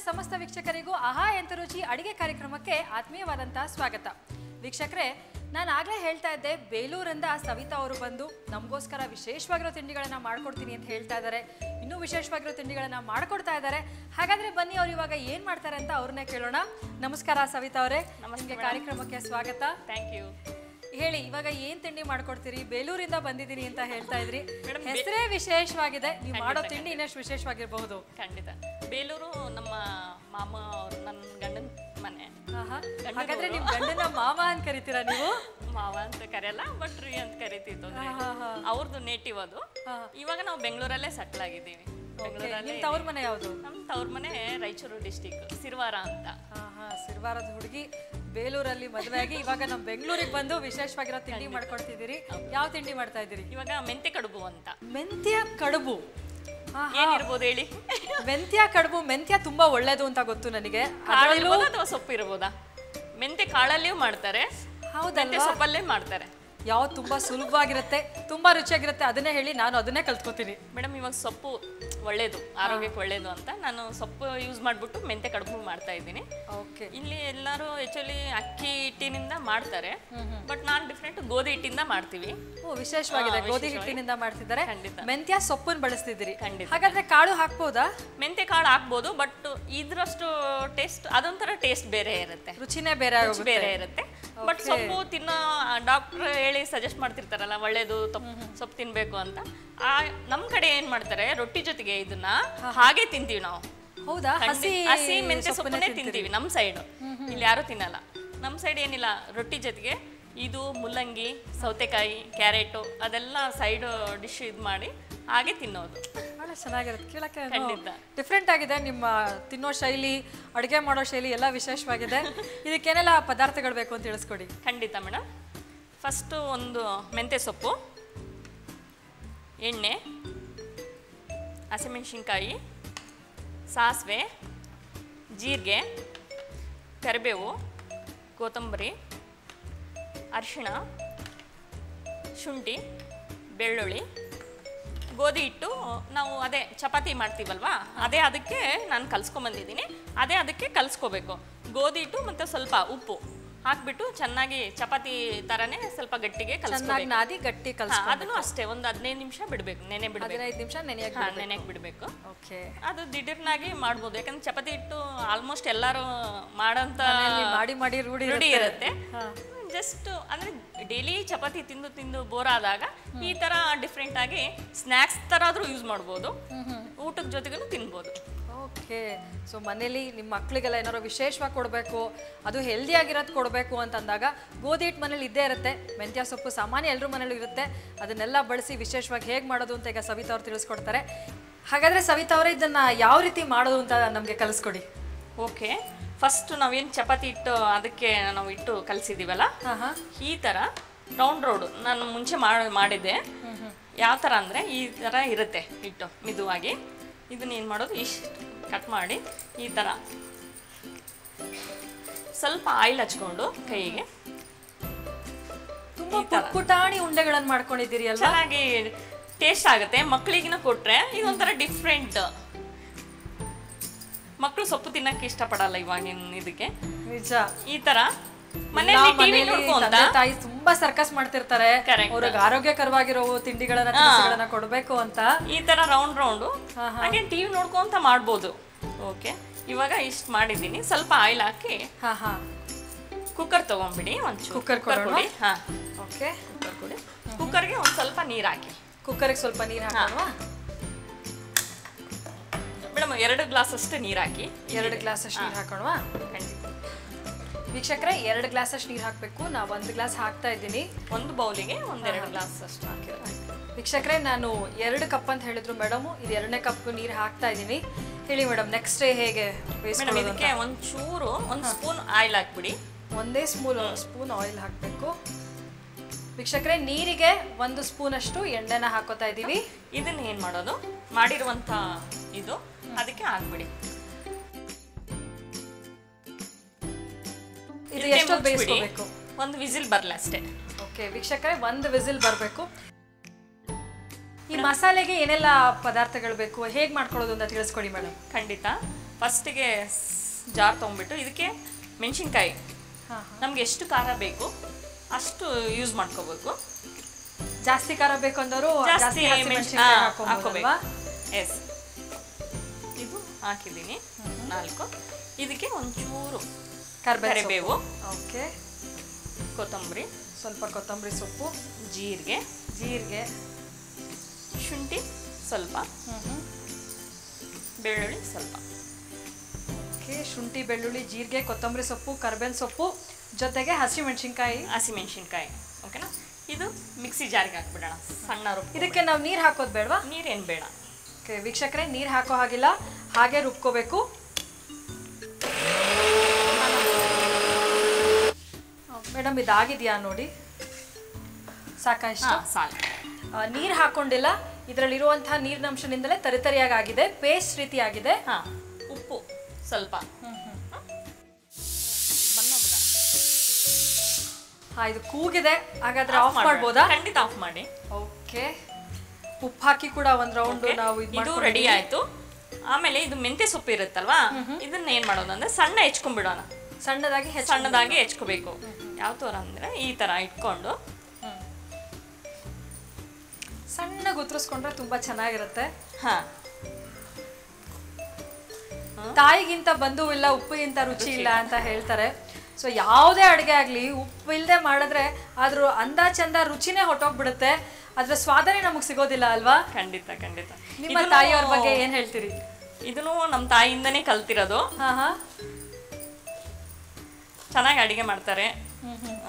ಸಮಸ್ತ ವೀಕ್ಷಕರಿಗೂ ಆಹಾ ಎಂತ ರುಚಿ ಅಡಿಗೆ ಕಾರ್ಯಕ್ರಮಕ್ಕೆ ಆತ್ಮೀಯವಾದಂತಹ ಸ್ವಾಗತ ವೀಕ್ಷಕರೇ ನಾನು ಆಗಲೇ ಹೇಳ್ತಾ ಇದ್ದೆ ಬೇಲೂರಿಂದ ಸವಿತಾ ಅವರು ಬಂದು ನಮಗೋಸ್ಕರ ವಿಶೇಷವಾಗಿರೋ ತಿಂಡಿಗಳನ್ನ ಮಾಡ್ಕೊಡ್ತೀನಿ ಅಂತ ಹೇಳ್ತಾ ಇದ್ದಾರೆ ಇನ್ನೂ ವಿಶೇಷವಾಗಿರೋ ತಿಂಡಿಗಳನ್ನ ಮಾಡ್ಕೊಡ್ತಾ ಇದ್ದಾರೆ ಹಾಗಾದ್ರೆ ಬನ್ನಿ ಅವ್ರು ಇವಾಗ ಏನ್ ಮಾಡ್ತಾರೆ ಅಂತ ಅವ್ರನ್ನೇ ಕೇಳೋಣ ನಮಸ್ಕಾರ ಸವಿತಾ ಅವರೇ ನಿಮಗೆ ಕಾರ್ಯಕ್ರಮಕ್ಕೆ ಸ್ವಾಗತ ಥ್ಯಾಂಕ್ ಯು ಹೇಳಿ ಇವಾಗ ಏನ್ ತಿಂಡಿ ಮಾಡ್ಕೊಡ್ತೀರಿ ಬೇಲೂರಿಂದ ಬಂದಿದ್ದೀನಿ ಅಂತ ಹೇಳ್ತಾ ಇದ್ರಿ Madam, ಬೇ- ಹೆಸರೇ ವಿಶೇಷವಾಗಿದೆ ನೀವು ಮಾಡೋ ತಿಂಡಿ ಇನ್ನಷ್ಟು ವಿಶೇಷವಾಗಿರಬಹುದು ಖಂಡಿತ ಬೇಲೂರು ನಮ್ಮ ಮಾಮ ಅವ್ರು ನನ್ನ ಗಂಡನ ಮನೆ ಆಹಾ. ಹಾಗಾದ್ರೆ ನಿಮ್ ಗಂಡನ ಮಾವ ಅಂತ ಕರಿತೀರಾ ನೀವು ಮಾವ ಅಂತ ಕರೆಯಲ್ಲ ಬಟ್ ರೀ ಅಂತ ಕರಿತಿತ್ತು ಹಾ, ಹಾ. ಅವ್ರದ್ದು ನೇಟಿವ್ ಅದು ಇವಾಗ ನಾವು ಬೆಂಗಳೂರಲ್ಲೇ ಸೆಟ್ಲ್ ಆಗಿದ್ದೀವಿ ಬೆಂಗಳೂರಲ್ಲೇ ನಿಮ್ ತವ್ರ ಮನೆ ಯಾವುದು ನಮ್ಮ ತವ್ರ ಮನೆ ರಾಯಚೂರು ಡಿಸ್ಟಿಕ್ ಸಿರ್ವಾರ ಅಂತ ಹಾ ಸಿರ್ವಾರದ ಹುಡುಗಿ ಬೇಲೂರಲ್ಲಿ ಮದುವೆ ಆಗಿ ಇವಾಗ ನಮ್ ಬೆಂಗಳೂರಿಗೆ ಬಂದು ವಿಶೇಷವಾಗಿರೋ ತಿಂಡಿ ಮಾಡ್ಕೊಡ್ತಿದ್ದೀರಿ ಯಾವ ತಿಂಡಿ ಮಾಡ್ತಾ ಇದ್ದೀರಿ ಇವಾಗ ಮೆಂತೆ ಕಡುಬು ಅಂತ ಮೆಂತ್ಯ ಕಡುಬು ಆಹಾ. ಏನಿರ್ಬೋದು ಹೇಳಿ ಮೆಂತ್ಯ ಕಡುಬು ಮೆಂತ್ಯ ತುಂಬಾ ಒಳ್ಳೇದು ಅಂತ ಗೊತ್ತು ನನಗೆ ಕಾಳು ಇರ್ಬೋದಾ ಅಥವಾ ಸೊಪ್ಪು ಇರ್ಬೋದಾ ಮೆಂತೆ ಕಾಳಲ್ಲಿಯೂ ಮಾಡ್ತಾರೆ ಹೌದಲ್ವಾ ಮೆಂತೆ ಸೊಪ್ಪಲ್ಲೇ ಮಾಡ್ತಾರೆ ಯಾವ್ದು ತುಂಬಾ ಸುಲಭವಾಗಿರುತ್ತೆ ತುಂಬಾ ರುಚಿಯಾಗಿರುತ್ತೆ ಅದನ್ನೇ ಹೇಳಿ ನಾನು ಅದನ್ನೇ ಕಲ್ತ್ಕೋತೀನಿ ಮೇಡಮ್ ಇವಾಗ ಸೊಪ್ಪು ಒಳ್ಳೇದು ಆರೋಗ್ಯಕ್ಕೆ ಒಳ್ಳೇದು ಅಂತ ನಾನು ಸೊಪ್ಪು ಯೂಸ್ ಮಾಡಿಬಿಟ್ಟು ಮೆಂತೆ ಕಡುಬು ಮಾಡ್ತಾ ಇದ್ದೀನಿ ಓಕೆ ಇಲ್ಲಿ ಎಲ್ಲರೂ ಆಕ್ಚುಲಿ ಅಕ್ಕಿ ಹಿಟ್ಟಿನಿಂದ ಮಾಡ್ತಾರೆ ಬಟ್ ನಾನು ಡಿಫ್ರೆಂಟ್ ಗೋಧಿ ಹಿಟ್ಟಿಂದ ಮಾಡ್ತೀವಿ ಓ ವಿಶೇಷವಾಗಿದೆ ಗೋಧಿ ಹಿಟ್ಟಿನಿಂದ ಮಾಡ್ತಿದ್ದಾರೆ ಖಂಡಿತ. ಮೆಂತ್ಯ ಸೊಪ್ಪನ್ನು ಬಳಸ್ತಿದ್ದೀರಿ ಖಂಡಿತ. ಹಾಗಾದ್ರೆ ಕಾಳು ಹಾಕ್ಬೋದಾ ಮೆಂತೆ ಕಾಳು ಹಾಕ್ಬೋದು ಬಟ್ ಇದ್ರಷ್ಟು ಟೇಸ್ಟ್ ಅದೊಂಥರ ಟೇಸ್ಟ್ ಬೇರೆ ಇರುತ್ತೆ ರುಚಿನೇ ಬೇರೆ ರುಚಿ ಆಗೋಗುತ್ತೆ ಬೇರೆ ಇರುತ್ತೆ ಬಟ್ ಸೊಪ್ಪು ತಿನ್ನೋ ಡಾಕ್ಟರ್ ಹೇಳಿ ಸಜೆಸ್ಟ್ ಮಾಡ್ತಿರ್ತಾರಲ್ಲ ಒಳ್ಳೇದು ತಪ್ಪು ಸೊಪ್ಪು ತಿನ್ಬೇಕು ಅಂತ ಆ ನಮ್ಮ ಕಡೆ ಏನ್ ಮಾಡ್ತಾರೆ ರೊಟ್ಟಿ ಜೊತೆಗೆ ಇದನ್ನ ಹಾಗೆ ತಿಂತೀವಿ ನಾವು ಹೌದಾ ಹಸಿ ಖಂಡಿ- ಹಸಿ ಮೆಂತೆ ಸೊಪ್ಪನ್ನೇ ಸೊಪ್ಪನ್ನೇ ತಿಂತೀವಿ ನಮ್ಮ ಸೈಡ್ ಇಲ್ಲಿ ಯಾರು ತಿನ್ನಲ್ಲ ನಮ್ಮ ಸೈಡ್ ಏನಿಲ್ಲ ರೊಟ್ಟಿ ಜೊತೆಗೆ ಇದು ಮುಲ್ಲಂಗಿ ಸೌತೆಕಾಯಿ ಕ್ಯಾರೆಟು ಅದೆಲ್ಲ ಸೈಡ್ ಡಿಶ್ ಇದು ಮಾಡಿ ಹಾಗೆ ತಿನ್ನೋದು ಬಹಳ ಚೆನ್ನಾಗಿರುತ್ತೆ ಕೇಳಕ್ಕೆ ಖಂಡಿತ. ಡಿಫ್ರೆಂಟ್ ಆಗಿದೆ ನಿಮ್ಮ ತಿನ್ನೋ ಶೈಲಿ ಅಡುಗೆ ಮಾಡೋ ಶೈಲಿ ಎಲ್ಲ ವಿಶೇಷವಾಗಿದೆ ಇದಕ್ಕೇನೆಲ್ಲ ಪದಾರ್ಥಗಳು ಬೇಕು ಅಂತ ತಿಳಿಸ್ಕೊಡಿ ಖಂಡಿತ ಮೇಡಮ್ ಫಸ್ಟು ಒಂದು ಮೆಂತ್ಯ ಸೊಪ್ಪು ಎಣ್ಣೆ ಹಸಿಮೆಣಸಿನ್ಕಾಯಿ ಸಾಸಿವೆ ಜೀರಿಗೆ ಕರಿಬೇವು ಕೊತ್ತಂಬರಿ ಅರಿಶಿಣ ಶುಂಠಿ ಬೆಳ್ಳುಳ್ಳಿ ಗೋಧಿ ಹಿಟ್ಟು ನಾವು ಅದೇ ಚಪಾತಿ ಮಾಡ್ತೀವಲ್ವಾ ಅದೇ ಅದಕ್ಕೆ ನಾನು ಕಲ್ಸ್ಕೊಂಬಂದಿದ್ದೀನಿ ಅದೇ ಅದಕ್ಕೆ ಕಲಿಸ್ಕೋಬೇಕು ಗೋಧಿ ಹಿಟ್ಟು ಮತ್ತು ಸ್ವಲ್ಪ ಉಪ್ಪು ಹಾಕ್ಬಿಟ್ಟು ಚೆನ್ನಾಗಿ ಚಪಾತಿ ಥರನೇ ಸ್ವಲ್ಪ ಗಟ್ಟಿಗೆ ಚೆನ್ನಾಗಿ ಕಲಿಸ್ಕೋಬೇಕು ನಾದಿ ಗಟ್ಟಿ ಕಲ್ಸ್ ಅದನ್ನು ಅಷ್ಟೇ ಒಂದು ಹದಿನೈದು ನಿಮಿಷ ಬಿಡಬೇಕು ನೆನೆ ಬಿಡಬೇಕು ಹದಿನೈದು ನಿಮಿಷ ನೆನೆಯಾಗಿ ಹಾಂ ನೆನೆಗೆ ಬಿಡಬೇಕು ಓಕೆ ಅದು ದಿಢೀರ್ನಾಗಿ ಮಾಡ್ಬೋದು ಯಾಕಂದ್ರೆ ಚಪಾತಿ ಹಿಟ್ಟು ಆಲ್ಮೋಸ್ಟ್ ಎಲ್ಲರೂ ಮಾಡೋಂಥ ಮಾಡಿ ಮಾಡಿ ರೂಢಿ ರೂಢಿ ಇರುತ್ತೆ. ಇರುತ್ತೆ ಜಸ್ಟ್ ಅಂದ್ರೆ ಡೈಲಿ ಚಪಾತಿ ತಿಂದು ತಿಂದು ಬೋರ್ ಆದಾಗ ಈ ತರ ಡಿಫ್ರೆಂಟ್ ಆಗಿ ಸ್ನ್ಯಾಕ್ಸ್ ತರ ಆದ್ರೂ ಯೂಸ್ ಮಾಡ್ಬೋದು ಊಟದ ಜೊತೆಗೂ ತಿನ್ಬೋದು ಓಕೆ ಸೊ ಮನೇಲಿ ನಿಮ್ಮ ಮಕ್ಳಿಗೆಲ್ಲ ಏನಾದ್ರು ವಿಶೇಷವಾಗಿ ಕೊಡಬೇಕು ಅದು ಹೆಲ್ದಿ ಆಗಿರೋದು ಕೊಡಬೇಕು ಅಂತಂದಾಗ ಗೋಧಿ ಹಿಟ್ಟು ಮನೇಲಿ ಇದ್ದೇ ಇರುತ್ತೆ ಮೆಂತ್ಯ ಸೊಪ್ಪು ಸಾಮಾನ್ಯ ಎಲ್ಲರ ಮನೇಲೂ ಇರುತ್ತೆ ಅದನ್ನೆಲ್ಲ ಬಳಸಿ ವಿಶೇಷವಾಗಿ ಹೇಗೆ ಮಾಡೋದು ಅಂತ ಈಗ ಸವಿತಾ ಅವ್ರು ತಿಳಿಸ್ಕೊಡ್ತಾರೆ ಹಾಗಾದ್ರೆ ಸವಿತಾ ಅವರೇ ಇದನ್ನ ಯಾವ ರೀತಿ ಮಾಡೋದು ಅಂತ ನಮಗೆ ಕಲಿಸ್ಕೊಡಿ ಓಕೆ ಫಸ್ಟ್ ನಾವೇನು ಚಪಾತಿ ಹಿಟ್ಟು ಅದಕ್ಕೆ ನಾವು ಇಟ್ಟು ಕಲಿಸಿದ್ದೀವಲ್ಲ ಹಾಂ ಹಾಂ ಈ ಥರ ರೌಂಡ್ ರೋಡು ನಾನು ಮುಂಚೆ ಮಾಡಿ ಮಾಡಿದ್ದೆ ಯಾವ ಥರ ಅಂದರೆ ಈ ಥರ ಇರುತ್ತೆ ಹಿಟ್ಟು ಮಿದುವಾಗಿ ಇದನ್ನ ಏನು ಮಾಡೋದು ಇಷ್ಟು ಕಟ್ ಮಾಡಿ ಈ ಥರ ಸ್ವಲ್ಪ ಆಯಿಲ್ ಹಚ್ಕೊಂಡು ಕೈಗೆ ತುಂಬಾ ಪುಟ್ ಪುಟಾಣಿ ಉಂಡೆಗಳನ್ನು ಮಾಡ್ಕೊಂಡಿದ್ದೀರಿ ಅಲ್ವಾ ಚೆನ್ನಾಗಿ ಟೇಸ್ಟ್ ಆಗುತ್ತೆ ಮಕ್ಕಳಿಗಿನ ಕೊಟ್ರೆ ಇದೊಂಥರ ಡಿಫ್ರೆಂಟ್ ಮಕ್ಕಳು ಸೊಪ್ಪು ತಿನ್ನಕ್ಕೆ ಇಷ್ಟಪಡಲ್ಲ ಇವಾಗಿನ ಇದಕ್ಕೆ ನಿಜ ಈ ತರ ಎಲ್ಲ ಮನೇಲಿ ಟಿವಿ ಮನೇಲಿ ನೋಡ್ಕೊಂತ ತಂದೆ ತಾಯಿ ತುಂಬಾ ಸರ್ಕಸ್ ಮಾಡ್ತಿರ್ತಾರೆ Correct. ಅವ್ರಿಗೆ ಆರೋಗ್ಯಕರವಾಗಿರೋ ತಿಂಡಿಗಳನ್ನ ತಿನಿಸುಗಳನ್ನ ಕೊಡಬೇಕು ಅಂತ ಈ ತರ ರೌಂಡ್ ರೌಂಡು ಹಾಗೆ ಟಿವಿ ನೋಡ್ಕೊಂತ ಮಾಡ್ಬೋದು ಓಕೆ ಇವಾಗ ಇಷ್ಟು ಮಾಡಿದ್ದೀನಿ ಸ್ವಲ್ಪ ಆಯಿಲ್ ಹಾಕಿ ಹಾ ಹಾ ಕುಕ್ಕರ್ ತಗೊಂಬಿಡಿ ಒಂಚೂರು Cooker ಕೊಡೋಣ? ಕೊಡಿ ಹಾ ಓಕೆ ಕುಕ್ಕರ್ ಕೊಡಿ ಕುಕ್ಕರ್ಗೆ ಒಂದು ಸ್ವಲ್ಪ ನೀರು ಹಾಕಿ ಕುಕ್ಕರ್ಗೆ ಸ್ವಲ್ಪ ನೀರು ಹಾಕೋಣ ಮೇಡಮ್ ಎರಡು ಗ್ಲಾಸ್ ಅಷ್ಟು ನೀರು ಹಾಕಿ ಎರಡು ಗ್ಲಾಸ್ ಅಷ್ಟು ನೀರು ಹಾಕೋಣವಾ ಖಂಡಿತ ವೀಕ್ಷಕರೇ ಎರಡು ಗ್ಲಾಸ್ ಅಷ್ಟು ನೀರು ಹಾಕಬೇಕು ನಾ ಒಂದು ಗ್ಲಾಸ್ ಹಾಕ್ತಾ ಇದ್ದೀನಿ ಒಂದು ಬೌಲಿಗೆ ಒಂದೆರಡು ಗ್ಲಾಸ್ ಅಷ್ಟು ಹಾಕಿದ್ರೆ ವೀಕ್ಷಕರೇ ನಾನು ಎರಡು ಕಪ್ ಅಂತ ಹೇಳಿದ್ರು ಮೇಡಮ್ ಇದು ಎರಡನೇ ಕಪ್ ನೀರು ಹಾಕ್ತಾ ಇದ್ದೀನಿ ಹೇಳಿ ಮೇಡಮ್ ನೆಕ್ಸ್ಟ್ ಹೇಗೆ ಮೇಡಮ್ ಬೇಯಿಸ್ಕೊಳ್ಳೋದು ಅಂತ? ಇದಕ್ಕೆ ಒಂಚೂರು ಒಂದು ಸ್ಪೂನ್ ಆಯಿಲ್ ಹಾಕ್ಬಿಡಿ ಒಂದೇ ಸ್ಪೂನ್ ಸ್ಪೂನ್ ಆಯಿಲ್ ಹಾಕಬೇಕು ವೀಕ್ಷಕರೇ ನೀರಿಗೆ ಒಂದು ಸ್ಪೂನ್ ಅಷ್ಟು ಎಣ್ಣೆನ ಹಾಕೋತಾ ಇದ್ದೀವಿ ಇದನ್ನ ಏನು ಮಾಡೋದು ಮಾಡಿರುವಂಥ ಇದು ಅದಕ್ಕೆ ಹಾಕ್ಬಿಡಿ ಇದು ಇದಕ್ಕೆ ಎಷ್ಟೊತ್ತು ಮುಚ್ಬಿಡಿ. ಬೇಯಿಸ್ಕೋಬೇಕು ಒಂದು ವಿಸಿಲ್ ಬರಲ್ಲ ಅಷ್ಟೇ ಓಕೆ ವೀಕ್ಷಕರೇ ಒಂದು ವಿಸಿಲ್ ಬರಬೇಕು ಈ ಮಸಾಲೆಗೆ ಏನೆಲ್ಲ ಪದಾರ್ಥಗಳು ಬೇಕು ಹೇಗೆ ಮಾಡ್ಕೊಳ್ಳೋದು ಅಂತ ತಿಳಿಸ್ಕೊಡಿ ಮೇಡಮ್ ಖಂಡಿತ ಫಸ್ಟಿಗೆ ಜಾರ್ ತೊಗೊಂಡ್ಬಿಟ್ಟು ಇದಕ್ಕೆ ಮೆಣಸಿನ್ಕಾಯಿ ಹಾ ನಮ್ಗೆ ಎಷ್ಟು ಖಾರ ಬೇಕು ಅಷ್ಟು ಯೂಸ್ ಮಾಡ್ಕೋಬೇಕು ಜಾಸ್ತಿ ಖಾರ ಬೇಕು ಅಂದವರು ಜಾಸ್ತಿ ಜಾಸ್ತಿ ಮೆಣಸಿನ್ಕಾಯಿ ಮೆಣಸಿನಕಾಯಿ ಹಾಕೋಬೇಕು ಹಾಕೋಬೋದಲ್ವಾ ಎಸ್ ಇದು ಹಾಕಿದ್ದೀನಿ ನಾಲ್ಕು ಇದಕ್ಕೆ ಒಂಚೂರು ಕರ್ಬೇವು ಕರಿಬೇವು ಓಕೆ ಕೊತ್ತಂಬರಿ ಸ್ವಲ್ಪ ಕೊತ್ತಂಬರಿ ಸೊಪ್ಪು ಜೀರಿಗೆ ಜೀರಿಗೆ ಶುಂಠಿ ಸ್ವಲ್ಪ ಬೆಳ್ಳುಳ್ಳಿ ಸ್ವಲ್ಪ ಓಕೆ ಶುಂಠಿ ಬೆಳ್ಳುಳ್ಳಿ ಜೀರಿಗೆ ಕೊತ್ತಂಬರಿ ಸೊಪ್ಪು ಕರ್ಬೇವಿನ ಸೊಪ್ಪು ಜೊತೆಗೆ ಹಸಿಮೆಣಸಿನ್ಕಾಯಿ ಹಸಿಮೆಣಸಿನ್ಕಾಯಿ ಓಕೆನಾ ಇದು ಮಿಕ್ಸಿ ಜಾರಿಗೆ ಹಾಕ್ಬಿಡೋಣ ಸಣ್ಣ ರುಬ್ಬ ಇದಕ್ಕೆ ನಾವು ನೀರು ಹಾಕೋದು ಬೇಡವಾ ನೀರೇನು ಬೇಡ ಓಕೆ ವೀಕ್ಷಕರೇ ನೀರು ಹಾಕೋ ಹಾಗಿಲ್ಲ ಹಾಗೆ ರುಬ್ಕೋಬೇಕು ಮೇಡಮ್ ಇದಾಗಿದೆಯಾ ನೋಡಿ ಸಾಕಾ ಇಷ್ಟ ಹಾಂ ಸಾಕು ನೀರು ಹಾಕೊಂಡಿಲ್ಲ ಇದರಲ್ಲಿರುವಂತಹ ನೀರಿನ ಅಂಶದಿಂದಲೇ ತರಿತರಿಯಾಗಿ ಆಗಿದೆ ಪೇಸ್ಟ್ ರೀತಿ ಆಗಿದೆ ಹಾಂ ಉಪ್ಪು ಸ್ವಲ್ಪ ಬಣ್ಣ ಬಿಡೋಣ ಹಾ ಇದು ಕೂಗಿದೆ ಹಾಗಾದ್ರೆ Off ಆಫ್ ಮಾಡ್ಬೇಡ. ಮಾಡ್ಬೋದಾ ಖಂಡಿತ ಆಫ್ ಮಾಡಿ ಓಕೆ ಉಪ್ಪು ಹಾಕಿ ಕೂಡ ಒಂದ್ ರೌಂಡ್ Okay. ನಾವು ಇದು ಇದು ರೆಡಿ ಆಯ್ತು ಆಮೇಲೆ ಇದು ಮೆಂತೆ ಸೊಪ್ಪು ಇರುತ್ತಲ್ವಾ ಇದನ್ನ ಏನ್ ಮಾಡೋದು ಅಂದ್ರೆ ಸಣ್ಣ ಹೆಚ್ಕೊಂಡ್ಬಿಡೋಣ ಸಣ್ಣದಾಗಿ ಹೆಚ್ಚು ಸಣ್ಣದಾಗಿ ಹೆಚ್ಕೋಬೇಕು ಯಾವ ಥರ ಅಂದ್ರೆ ಈ ತರ ಇಟ್ಕೊಂಡು ಸಣ್ಣ ಗುತ್ರಿಸ್ಕೊಂಡ್ರೆ ತುಂಬಾ ಚೆನ್ನಾಗಿರುತ್ತೆ ಹಾ ತಾಯಿಗಿಂತ ಬಂಧು ಇಲ್ಲ ಉಪ್ಪಿಗಿಂತ ರುಚಿ ಇಲ್ಲ ಅಂತ ಹೇಳ್ತಾರೆ ಸೊ ಯಾವುದೇ ಅಡುಗೆ ಆಗಲಿ ಉಪ್ಪು ಇಲ್ಲದೆ ಮಾಡಿದ್ರೆ ಅದ್ರ ಅಂದ ಚಂದ ರುಚಿನೇ ಹೊಟ್ಟೋಗ್ಬಿಡುತ್ತೆ ಅದ್ರ ಸ್ವಾದನೇ ನಮಗೆ ಸಿಗೋದಿಲ್ಲ ಅಲ್ವಾ ಖಂಡಿತ ಖಂಡಿತ ನಿಮ್ಮ ಇದನ್ನು- ತಾಯಿಯವ್ರ ಬಗ್ಗೆ ಏನ್ ಹೇಳ್ತೀರಿ ಇದನ್ನು ನಮ್ಮ ತಾಯಿಯಿಂದನೇ ಕಲ್ತಿರೋದು ಹಾ ಹಾ ಚೆನ್ನಾಗಿ ಅಡಿಗೆ ಮಾಡ್ತಾರೆ ಆ,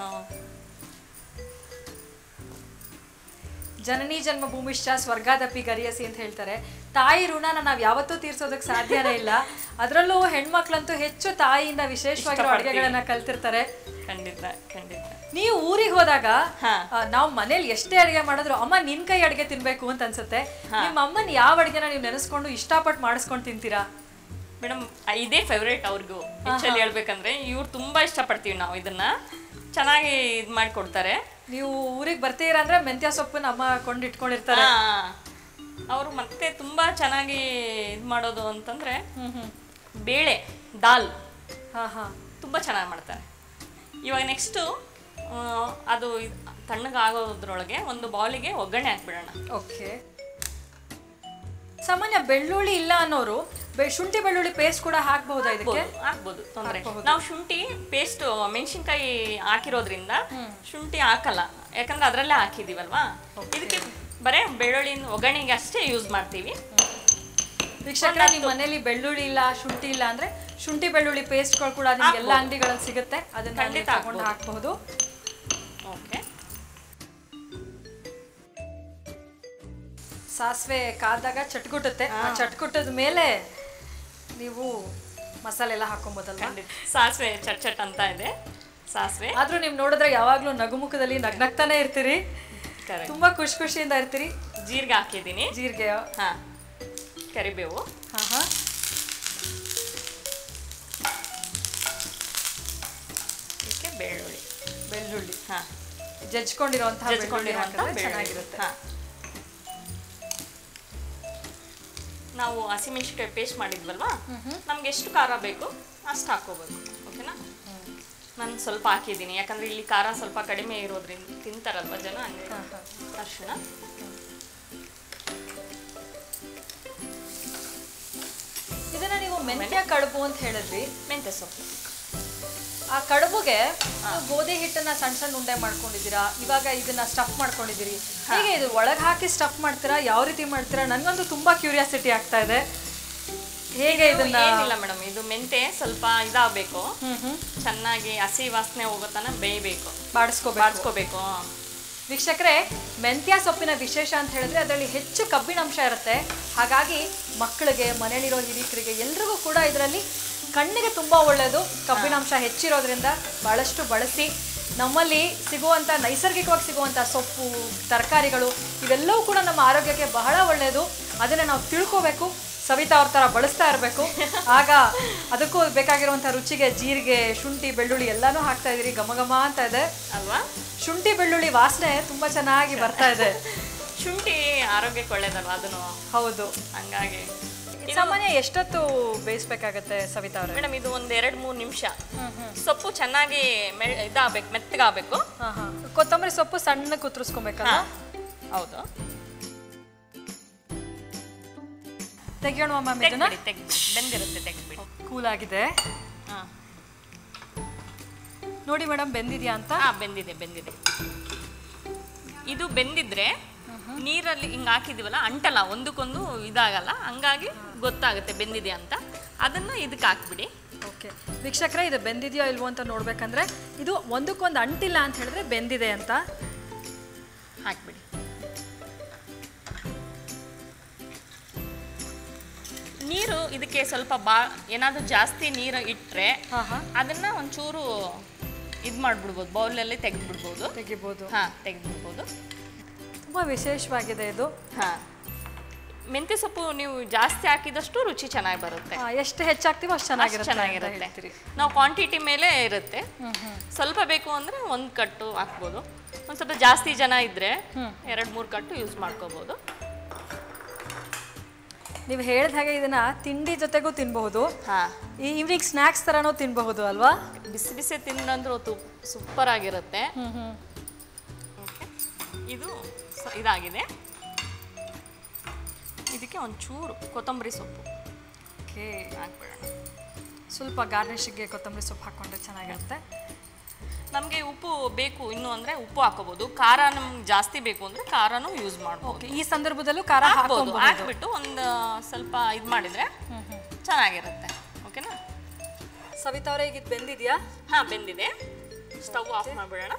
ಜನನಿ ಜನ್ಮ ಭೂಮಿಷ್ಠ ಸ್ವರ್ಗಾದಪಿ ಗರಿಯಸಿ ಅಂತ ಹೇಳ್ತಾರೆ ತಾಯಿ ಋಣನ ನಾವು ಯಾವತ್ತೂ ತೀರ್ಸೋದಕ್ಕೆ ಸಾಧ್ಯನೇ ಇಲ್ಲ ಅದರಲ್ಲೂ ಹೆಣ್ಮಕ್ಳಂತೂ ಹೆಚ್ಚು ತಾಯಿಯಿಂದ ವಿಶೇಷವಾಗಿರೋ ಅಡುಗೆಗಳನ್ನ ಕಲ್ತಿರ್ತಾರೆ ಖಂಡಿತ ಖಂಡಿತ ನೀವು ಊರಿಗೆ ಹೋದಾಗ ಹಾ. ಆ, ನಾವು ಮನೇಲಿ ಎಷ್ಟೇ ಅಡಿಗೆ ಮಾಡಿದ್ರು ಅಮ್ಮ ನಿನ್ ಕೈ ಅಡಿಗೆ ತಿನ್ಬೇಕು ಅಂತ ಅನ್ಸುತ್ತೆ ನಿಮ್ಮ ಅಮ್ಮನ ಯಾವ ಅಡಿಗೆನ ನೀವು ನೆನೆಸ್ಕೊಂಡು ಇಷ್ಟಪಟ್ಟು ಮಾಡಿಸ್ಕೊಂಡು ತಿಂತೀರಾ ಮೇಡಮ್ ಇದೇ ಫೇವ್ರೇಟ್ ಅವ್ರಿಗೂ ಹೆಚ್ಚಲ್ಲಿ ಹೇಳ್ಬೇಕಂದ್ರೆ ಇವ್ರು ತುಂಬಾ ಇಷ್ಟಪಡ್ತೀವಿ ನಾವು ಇದನ್ನ ಚೆನ್ನಾಗಿ ಇದು ಮಾಡಿಕೊಡ್ತಾರೆ ನೀವು ಊರಿಗೆ ಬರ್ತೀರಾ ಅಂದ್ರೆ ಮೆಂತ್ಯ ಸೊಪ್ಪನ್ನ ಅಮ್ಮ ಕೊಂಡು ಇಟ್ಕೊಂಡಿರ್ತಾರೆ ಅವರು ಮತ್ತೆ ತುಂಬಾ ಚೆನ್ನಾಗಿ ಇದು ಮಾಡೋದು ಅಂತಂದ್ರೆ ಹ್ಮ್ ಹ್ಮ್ ಬೇಳೆ ದಾಲ್ ಹಾ ಹಾ ತುಂಬ ಚೆನ್ನಾಗಿ ಮಾಡ್ತಾರೆ ಇವಾಗ ನೆಕ್ಸ್ಟು ಅದು ಇದ್- ತಣ್ಣಗಾಗೋದ್ರೊಳಗೆ ಒಂದು ಬೌಲಿಗೆ ಒಗ್ಗರಣೆ ಹಾಕ್ಬಿಡೋಣ ಓಕೆ ಸಾಮಾನ್ಯ ಬೆಳ್ಳುಳ್ಳಿ ಇಲ್ಲ ಅನ್ನೋರು ಬೆ- ಶುಂಠಿ ಬೆಳ್ಳುಳ್ಳಿ ಪೇಸ್ಟ್ ಕೂಡ ಹಾಕ್ಬಹುದಾ ಇದಕ್ಕೆ ಹಾಕ್ಬೋದು ಹಾಕ್ಬೋದು ತೊಂದರೆ ನಾವು ಶುಂಠಿ ಪೇಸ್ಟ್ ಮೆಣಸಿನ್ಕಾಯಿ ಹಾಕಿರೋದ್ರಿಂದ ಶುಂಠಿ ಹಾಕಲ್ಲ ಯಾಕಂದ್ರೆ ಅದರಲ್ಲೇ ಹಾಕಿದೀವಲ್ವಾ ಇದಕ್ಕೆ ಬರೇ ಬೆಳ್ಳುಳ್ಳಿನ ಒಗ್ಗರಣೆಗೆ ಅಷ್ಟೇ ಯೂಸ್ ಮಾಡ್ತೀವಿ ವೀಕ್ಷಕರ ನಿಮ್ಮ ಮನೇಲಿ ಬೆಳ್ಳುಳ್ಳಿ ಇಲ್ಲ ಶುಂಠಿ ಇಲ್ಲ ಅಂದ್ರೆ ಶುಂಠಿ ಬೆಳ್ಳುಳ್ಳಿ ಪೇಸ್ಟ್ಗಳು ಕೂಡ ನಿಮ್ಗೆ ಎಲ್ಲ ಅಂಗಡಿಗಳಲ್ಲಿ ಸಿಗುತ್ತೆ ಅದನ್ನ ನೀವು ಖಂಡಿತ ತಗೊಂಡು ಹಾಕಬಹುದು ಓಕೆ ಸಾಸಿವೆ ಕಾದಾಗ ಚಟ್ಕುಟ್ಟುತ್ತೆ ಆ ಚಟ್ಕುಟ್ಟದ ಮೇಲೆ ನೀವು ಮಸಾಲೆ ಎಲ್ಲ ಹಾಕೊಬೋದಲ್ವಾ ಖಂಡಿತ ಸಾಸಿವೆ ಚಟ್ ಚಟ್ ಅಂತ ಇದೆ ಸಾಸಿವೆ ಆದ್ರೂ ನೀವು ನೋಡಿದ್ರೆ ಯಾವಾಗ್ಲೂ ನಗುಮುಖದಲ್ಲಿ ನಗ್ನಗ್ತಾನೆ ಇರ್ತೀರಿ ಕರೆಕ್ಟ್ ತುಂಬಾ ಖುಷಿ ಖುಷಿಯಿಂದ ಇರ್ತೀರಿ ಜೀರಿಗೆ ಹಾಕಿದ್ದೀನಿ ಜೀರಿಗೆ ಹಾ ಕರಿಬೇವು ಹಾ ಹಾ ಇದಕ್ಕೆ ಬೆಳ್ಳುಳ್ಳಿ ಬೆಳ್ಳುಳ್ಳಿ ಹಾ ಜಜ್ಕೊಂಡಿರುವಂತಹ ಬೆಳ್ಳುಳ್ಳಿ ಜಜ್ಕೊಂಡಿರುವಂಥ ಹಾಕಿದ್ರೆ ಬೆಳ್ಳುಳ್ಳಿ ಚೆನ್ನಾಗಿರುತ್ತೆ ಹಾ ನಾವು ಹಸಿಮೆಣಸಿನ್ಕಾಯಿ ಪೇಸ್ಟ್ ಮಾಡಿದ್ವಲ್ವಾ ನಮ್ಗೆ ಎಷ್ಟು ಖಾರ ಬೇಕು ಅಷ್ಟು ಹಾಕೋಬೋದು ಓಕೆನಾ ನಾನು ಸ್ವಲ್ಪ ಹಾಕಿದ್ದೀನಿ ಯಾಕಂದ್ರೆ ಇಲ್ಲಿ ಖಾರ ಸ್ವಲ್ಪ ಕಡಿಮೆ ಇರೋದ್ರಿಂದ ತಿಂತಾರಲ್ವ ಜನ ಹಂಗೆ ಹಾ, ಹಾ. ಅರ್ಶಿಣ ಇದನ್ನ ನೀವು ಮೆಂತ್ಯ ಕಡುಬು ಅಂತ ಹೇಳಿದ್ರಿ ಮೆಂತ್ಯ ಸೊಪ್ಪು ಆ ಕಡುಬುಗೆ ನೀವು ಗೋಧಿ ಹಿಟ್ಟನ್ನ ಸಣ್ಣ ಸಣ್ಣ ಉಂಡೆ ಮಾಡ್ಕೊಂಡಿದ್ದೀರಾ ಇವಾಗ ಇದನ್ನ ಸ್ಟಫ್ ಮಾಡ್ಕೊಂಡಿದ್ದೀರಿ ಹೇಗೆ ಇದು ಒಳಗೆ ಹಾಕಿ ಸ್ಟಫ್ ಮಾಡ್ತೀರಾ ಯಾವ ರೀತಿ ಮಾಡ್ತೀರಾ ನನಗಂತೂ ತುಂಬಾ ಕ್ಯೂರಿಯಾಸಿಟಿ ಆಗ್ತಾ ಇದೆ ಹೇಗೆ ಇದನ್ನ ಏನಿಲ್ಲ ಮೇಡಮ್ ಇದು ಮೆಂತೆ ಸ್ವಲ್ಪ ಇದಾಗಬೇಕು ಹ್ಮ್ ಹ್ಮ್ ಚೆನ್ನಾಗಿ ಹಸಿ ವಾಸನೆ ಹೋಗೋ ತನಕ ಬೇಯಬೇಕು ಬಾಡಿಸ್ಕೋಬೇಕು ಬಾಡ್ಸ್ಕೋಬೇಕು ವೀಕ್ಷಕರೇ ಮೆಂತ್ಯ ಸೊಪ್ಪಿನ ವಿಶೇಷ ಅಂತ ಹೇಳಿದ್ರೆ ಅದರಲ್ಲಿ ಹೆಚ್ಚು ಕಬ್ಬಿಣಾಂಶ ಇರುತ್ತೆ ಹಾಗಾಗಿ ಮಕ್ಕಳಿಗೆ ಮನೆಯಲ್ಲಿರೋ ಹಿರಿಕರಿಗೆ ಎಲ್ರಿಗೂ ಕೂಡ ಇದರಲ್ಲಿ ಕಣ್ಣಿಗೆ ತುಂಬ ಒಳ್ಳೆಯದು ಕಬ್ಬಿಣಾಂಶ ಹೆಚ್ಚಿರೋದ್ರಿಂದ ಭಾಳಷ್ಟು ಬಳಸಿ ನಮ್ಮಲ್ಲಿ ಸಿಗುವಂಥ ನೈಸರ್ಗಿಕವಾಗಿ ಸಿಗುವಂಥ ಸೊಪ್ಪು ತರಕಾರಿಗಳು ಇವೆಲ್ಲವೂ ಕೂಡ ನಮ್ಮ ಆರೋಗ್ಯಕ್ಕೆ ಬಹಳ ಒಳ್ಳೆಯದು ಅದನ್ನು ನಾವು ತಿಳ್ಕೋಬೇಕು ಸವಿತಾ ಅವ್ರ ಥರ ಬಳಸ್ತಾ ಇರಬೇಕು ಆಗ ಅದಕ್ಕೂ ಬೇಕಾಗಿರುವಂಥ ರುಚಿಗೆ ಜೀರಿಗೆ ಶುಂಠಿ ಬೆಳ್ಳುಳ್ಳಿ ಎಲ್ಲನೂ ಹಾಕ್ತಾ ಇದ್ದೀರಿ ಘಮ ಘಮ ಅಂತ ಇದೆ ಅಲ್ವಾ ಶುಂಠಿ ಬೆಳ್ಳುಳ್ಳಿ ವಾಸನೆ ತುಂಬಾ ಚೆನ್ನಾಗಿ ಬರ್ತಾ ಇದೆ ಶುಂಠಿ ಆರೋಗ್ಯಕ್ಕೆ ಒಳ್ಳೇದಲ್ವಾ ಅದನ್ನು ಹೌದು ಹಂಗಾಗಿ ಸಾಮಾನ್ಯ ಎಷ್ಟೊತ್ತು ಬೇಯಿಸ್ಬೇಕಾಗತ್ತೆ ಸವಿತಾ ಅವರೇ ಮೇಡಮ್ ಇದು ಒಂದ್ ಎರಡ್ ಮೂರ್ ನಿಮಿಷ ಸೊಪ್ಪು ಚೆನ್ನಾಗಿ ಮೆ ಇದಾಗಬೇಕು ಮೆತ್ತಗಾಗಬೇಕು ಹಾ ಹಾ ಕೊತ್ತಂಬರಿ ಸೊಪ್ಪು ಸಣ್ಣ ಕುತ್ರಿಸ್ಕೊಬೇಕಲ್ಲ ಹೌದು ತೆಗಿಯೋಣ ಮ್ಯಾಮ್ ಇದನ್ನ ತೆಗ್ದ್ಬಿಡಿ ತೆಗ್ದ್ಬಿಡಿ ಬೆಂದಿರುತ್ತೆ ತೆಗ್ದ್ಬಿಡಿ ಕೂಲ್ ಆಗಿದೆ ಹಾ ನೋಡಿ ಮೇಡಮ್ ಬೆಂದಿದ್ಯಾ ಅಂತ ಹಾ ಬೆಂದಿದೆ ಬೆಂದಿದೆ ಇದು ಬೆಂದಿದ್ರೆ ನೀರಲ್ಲಿ ಹಿಂಗ್ ಹಾಕಿದೀವಲ್ಲ ಅಂಟಲ್ಲ ಒಂದಕ್ಕೊಂದು ಇದಾಗಲ್ಲ ಹಂಗಾಗಿ ಗೊತ್ತಾಗುತ್ತೆ ಬೆಂದಿದೆ ಅಂತ ಅದನ್ನ ಇದಕ್ಕೆ ಹಾಕ್ಬಿಡಿ ಓಕೆ ವೀಕ್ಷಕರೇ ಇದು ಬೆಂದಿದೆಯೋ ಇಲ್ವೋ ಅಂತ ನೋಡ್ಬೇಕಂದ್ರೆ ಇದು ಒಂದಕ್ಕೊಂದು ಅಂಟಿಲ್ಲ ಅಂತ ಹೇಳಿದ್ರೆ ಬೆಂದಿದೆ ಅಂತ ಹಾಕ್ಬಿಡಿ ನೀರು ಇದಕ್ಕೆ ಸ್ವಲ್ಪ ಬಾ ಏನಾದರೂ ಜಾಸ್ತಿ ನೀರು ಇಟ್ಟರೆ ಹಾ ಹಾ ಅದನ್ನ ಒಂಚೂರು ಇದು ಮಾಡಿಬಿಡ್ಬೋದು ಬೌಲಲ್ಲಿ ತೆಗೆದ್ಬಿಡ್ಬೋದು ತೆಗಿಬೋದು ಹಾಂ ತೆಗೆದ್ಬಿಡ್ಬೋದು ತುಂಬಾ ವಿಶೇಷವಾಗಿದೆ ಇದು ಹಾಂ ಮೆಂತ್ಯ ಸೊಪ್ಪು ನೀವು ಜಾಸ್ತಿ ಹಾಕಿದಷ್ಟು ರುಚಿ ಚೆನ್ನಾಗಿ ಬರುತ್ತೆ ಆ, ಎಷ್ಟು ಹೆಚ್ಚಾಗ್ತೀವೋ ಅಷ್ಟು ಅಷ್ಟು ಚೆನ್ನಾಗಿರುತ್ತೆ ಅಂತ ಹೇಳ್ತೀರಿ. ಚೆನ್ನಾಗಿರುತ್ತೆ ನಾವು ಕ್ವಾಂಟಿಟಿ ಮೇಲೆ ಇರುತ್ತೆ ಹ್ಮ್ ಹ್ಮ್ ಸ್ವಲ್ಪ ಬೇಕು ಅಂದರೆ ಒಂದು ಕಟ್ಟು ಹಾಕ್ಬೋದು ಒಂದು ಸ್ವಲ್ಪ ಜಾಸ್ತಿ ಜನ ಇದ್ದರೆ ಎರಡು ಮೂರು ಕಟ್ಟು ಯೂಸ್ ಮಾಡ್ಕೋಬೋದು ನೀವು ಹೇಳಿದ ಹಾಗೆ ಇದನ್ನ ತಿಂಡಿ ಜೊತೆಗೂ ತಿನ್ಬಹುದು ಹಾಂ ಈ ಈವ್ನಿಂಗ್ ಸ್ನ್ಯಾಕ್ಸ್ ತರನೂ ತಿನ್ಬಹುದು ಅಲ್ವಾ ಬಿಸಿ ಬಿಸಿ ತಿಂದಂದ್ರೂ ತು ಸೂಪರ್ ಆಗಿರುತ್ತೆ ಹ್ಮ್ ಹ್ಮ್ ಓಕೆ ಇದು ಸ- ಇದಾಗಿದೆ ಇದಕ್ಕೆ ಒಂಚೂರು ಕೊತ್ತಂಬರಿ ಸೊಪ್ಪು ಓಕೆ ಹಾಕ್ಬಿಡೋಣ ಸ್ವಲ್ಪ ಗಾರ್ನಿಷಿಗೆ ಕೊತ್ತಂಬರಿ ಸೊಪ್ಪು ಹಾಕೊಂಡ್ರೆ ಚೆನ್ನಾಗಿರುತ್ತೆ ನಮಗೆ ಉಪ್ಪು ಬೇಕು ಇನ್ನು ಅಂದರೆ ಉಪ್ಪು ಹಾಕೋಬೋದು ಖಾರ ನಮ್ಗೆ ಜಾಸ್ತಿ ಬೇಕು ಅಂದರೆ ಖಾರನೂ ಯೂಸ್ ಮಾಡ್ಬೋದು ಓಕೆ ಈ ಸಂದರ್ಭದಲ್ಲೂ ಖಾರ ಹಾಕ್ಬೋದು ಹಾಕೊಬಹುದು ಹಾಕ್ಬಿಟ್ಟು ಒಂದು ಸ್ವಲ್ಪ ಇದು ಮಾಡಿದರೆ ಚೆನ್ನಾಗಿರುತ್ತೆ ಓಕೆನಾ ಸವಿತಾ ಅವರೇ ಈಗ ಇದು ಬೆಂದಿದ್ಯಾ ಹಾಂ ಬೆಂದಿದೆ ಸ್ಟವ್ ಆಫ್ ಮಾಡಿಬಿಡೋಣ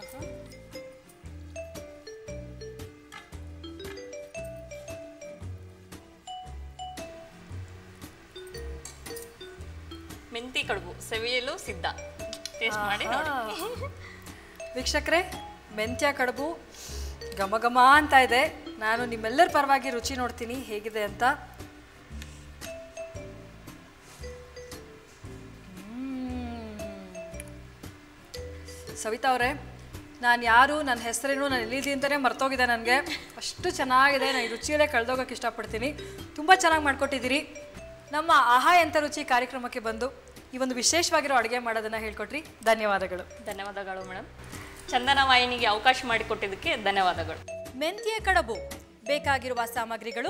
ಮೆಂತಿ ಕಡುಬು ಸವಿಯಲು ಸಿದ್ಧ ಟೇಸ್ಟ್ ಮಾಡಿ ನೋಡಿ ವೀಕ್ಷಕರೇ ಮೆಂತ್ಯ ಕಡುಬು ಘಮ ಘಮ ಅಂತ ಇದೆ ನಾನು ನಿಮ್ಮೆಲ್ಲರ ಪರವಾಗಿ ರುಚಿ ನೋಡ್ತೀನಿ ಹೇಗಿದೆ ಅಂತ ಮ್ಮ್. ಸವಿತಾ ಅವರೇ ನಾನು ಯಾರು ನನ್ನ ಹೆಸರೇನು ನಾನು ಎಲ್ಲಿದ್ದೀನಿ ಅಂತಲೇ ಮರ್ತೋಗಿದೆ ನನಗೆ ಅಷ್ಟು ಚೆನ್ನಾಗಿದೆ ನಾನು ಈ ರುಚಿಯಲ್ಲೇ ಕಳೆದೋಗಕ್ಕೆ ಇಷ್ಟಪಡ್ತೀನಿ ತುಂಬ ಚೆನ್ನಾಗಿ ಮಾಡ್ಕೊಟ್ಟಿದ್ದೀರಿ ನಮ್ಮ ಆಹಾ ಎಂಥ ರುಚಿ ಕಾರ್ಯಕ್ರಮಕ್ಕೆ ಬಂದು ಈ ಒಂದು ವಿಶೇಷವಾಗಿರೋ ಅಡುಗೆ ಮಾಡೋದನ್ನು ಹೇಳ್ಕೊಟ್ರಿ ಧನ್ಯವಾದಗಳು ಧನ್ಯವಾದಗಳು ಮೇಡಮ್ ಚಂದನ ವಾಹಿನಿಗೆ ಅವಕಾಶ ಮಾಡಿಕೊಟ್ಟಿದ್ದಕ್ಕೆ ಧನ್ಯವಾದಗಳು ಮೆಂತ್ಯ ಕಡಬು ಬೇಕಾಗಿರುವ ಸಾಮಗ್ರಿಗಳು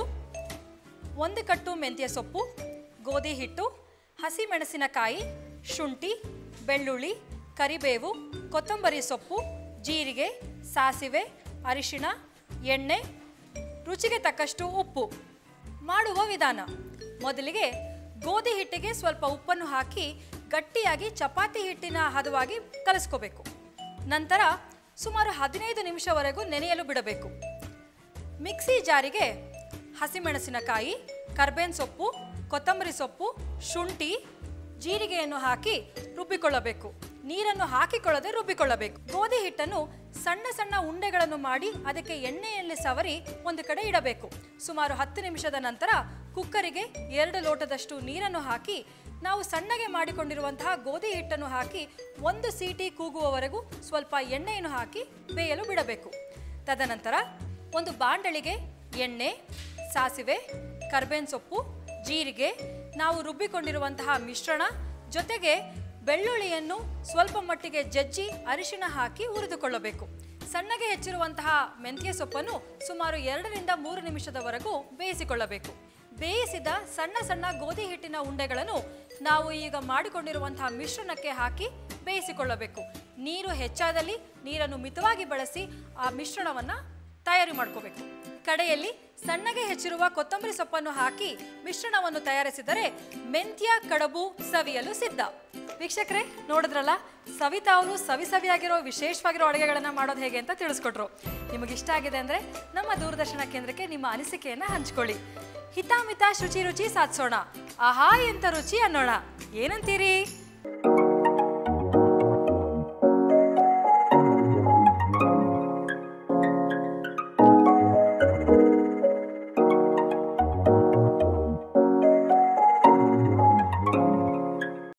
ಒಂದು ಕಟ್ಟು ಮೆಂತ್ಯ ಸೊಪ್ಪು ಗೋಧಿ ಹಿಟ್ಟು ಹಸಿಮೆಣಸಿನಕಾಯಿ ಶುಂಠಿ ಬೆಳ್ಳುಳ್ಳಿ ಕರಿಬೇವು ಕೊತ್ತಂಬರಿ ಸೊಪ್ಪು ಜೀರಿಗೆ ಸಾಸಿವೆ ಅರಿಶಿಣ ಎಣ್ಣೆ ರುಚಿಗೆ ತಕ್ಕಷ್ಟು ಉಪ್ಪು ಮಾಡುವ ವಿಧಾನ ಮೊದಲಿಗೆ ಗೋಧಿ ಹಿಟ್ಟಿಗೆ ಸ್ವಲ್ಪ ಉಪ್ಪನ್ನು ಹಾಕಿ ಗಟ್ಟಿಯಾಗಿ ಚಪಾತಿ ಹಿಟ್ಟಿನ ಹದವಾಗಿ ಕಲಿಸ್ಕೋಬೇಕು ನಂತರ ಸುಮಾರು ಹದಿನೈದು ನಿಮಿಷವರೆಗೂ ನೆನೆಯಲು ಬಿಡಬೇಕು ಮಿಕ್ಸಿ ಜಾರಿಗೆ ಹಸಿಮೆಣಸಿನಕಾಯಿ ಕರ್ಬೇವಿನ ಸೊಪ್ಪು ಕೊತ್ತಂಬರಿ ಸೊಪ್ಪು ಶುಂಠಿ ಜೀರಿಗೆಯನ್ನು ಹಾಕಿ ರುಬ್ಬಿಕೊಳ್ಳಬೇಕು ನೀರನ್ನು ಹಾಕಿಕೊಳ್ಳದೆ ರುಬ್ಬಿಕೊಳ್ಳಬೇಕು ಗೋಧಿ ಹಿಟ್ಟನ್ನು ಸಣ್ಣ ಸಣ್ಣ ಉಂಡೆಗಳನ್ನು ಮಾಡಿ ಅದಕ್ಕೆ ಎಣ್ಣೆಯಲ್ಲಿ ಸವರಿ ಒಂದು ಕಡೆ ಇಡಬೇಕು ಸುಮಾರು ಹತ್ತು ನಿಮಿಷದ ನಂತರ ಕುಕ್ಕರಿಗೆ ಎರಡು ಲೋಟದಷ್ಟು ನೀರನ್ನು ಹಾಕಿ ನಾವು ಸಣ್ಣಗೆ ಮಾಡಿಕೊಂಡಿರುವಂತಹ ಗೋಧಿ ಹಿಟ್ಟನ್ನು ಹಾಕಿ ಒಂದು ಸೀಟಿ ಕೂಗುವವರೆಗೂ ಸ್ವಲ್ಪ ಎಣ್ಣೆಯನ್ನು ಹಾಕಿ ಬೇಯಲು ಬಿಡಬೇಕು ತದನಂತರ ಒಂದು ಬಾಂಡಳಿಗೆ ಎಣ್ಣೆ ಸಾಸಿವೆ ಕರ್ಬೇವಿನ ಸೊಪ್ಪು ಜೀರಿಗೆ ನಾವು ರುಬ್ಬಿಕೊಂಡಿರುವಂತಹ ಮಿಶ್ರಣ ಜೊತೆಗೆ ಬೆಳ್ಳುಳ್ಳಿಯನ್ನು ಸ್ವಲ್ಪ ಮಟ್ಟಿಗೆ ಜಜ್ಜಿ ಅರಿಶಿಣ ಹಾಕಿ ಹುರಿದುಕೊಳ್ಳಬೇಕು ಸಣ್ಣಗೆ ಹೆಚ್ಚಿರುವಂತಹ ಮೆಂತ್ಯ ಸೊಪ್ಪನ್ನು ಸುಮಾರು ಎರಡರಿಂದ ಮೂರು ನಿಮಿಷದವರೆಗೂ ಬೇಯಿಸಿಕೊಳ್ಳಬೇಕು ಬೇಯಿಸಿದ ಸಣ್ಣ ಸಣ್ಣ ಗೋಧಿ ಹಿಟ್ಟಿನ ಉಂಡೆಗಳನ್ನು ನಾವು ಈಗ ಮಾಡಿಕೊಂಡಿರುವಂತಹ ಮಿಶ್ರಣಕ್ಕೆ ಹಾಕಿ ಬೇಯಿಸಿಕೊಳ್ಳಬೇಕು ನೀರು ಹೆಚ್ಚಾದಲ್ಲಿ ನೀರನ್ನು ಮಿತವಾಗಿ ಬಳಸಿ ಆ ಮಿಶ್ರಣವನ್ನು ತಯಾರಿ ಮಾಡ್ಕೋಬೇಕು ಕಡೆಯಲ್ಲಿ ಸಣ್ಣಗೆ ಹೆಚ್ಚಿರುವ ಕೊತ್ತಂಬರಿ ಸೊಪ್ಪನ್ನು ಹಾಕಿ ಮಿಶ್ರಣವನ್ನು ತಯಾರಿಸಿದರೆ ಮೆಂತ್ಯ ಕಡಬು ಸವಿಯಲು ಸಿದ್ಧ ವೀಕ್ಷಕರೇ ನೋಡಿದ್ರಲ್ಲ ಸವಿತಾ ಅವರು ಸವಿ ಸವಿಯಾಗಿರೋ ವಿಶೇಷವಾಗಿರೋ ಅಡುಗೆಗಳನ್ನು ಮಾಡೋದು ಹೇಗೆ ಅಂತ ತಿಳಿಸ್ಕೊಟ್ರು ನಿಮಗೆ ಇಷ್ಟ ಆಗಿದೆ ಅಂದರೆ ನಮ್ಮ ದೂರದರ್ಶನ ಕೇಂದ್ರಕ್ಕೆ ನಿಮ್ಮ ಅನಿಸಿಕೆಯನ್ನು ಹಂಚ್ಕೊಳ್ಳಿ ಹಿತಾಮಿತ ಶುಚಿ ರುಚಿ ಸಾಧಿಸೋಣ ಆಹಾ ಎಂತ ರುಚಿ ಅನ್ನೋಣ ಏನಂತೀರಿ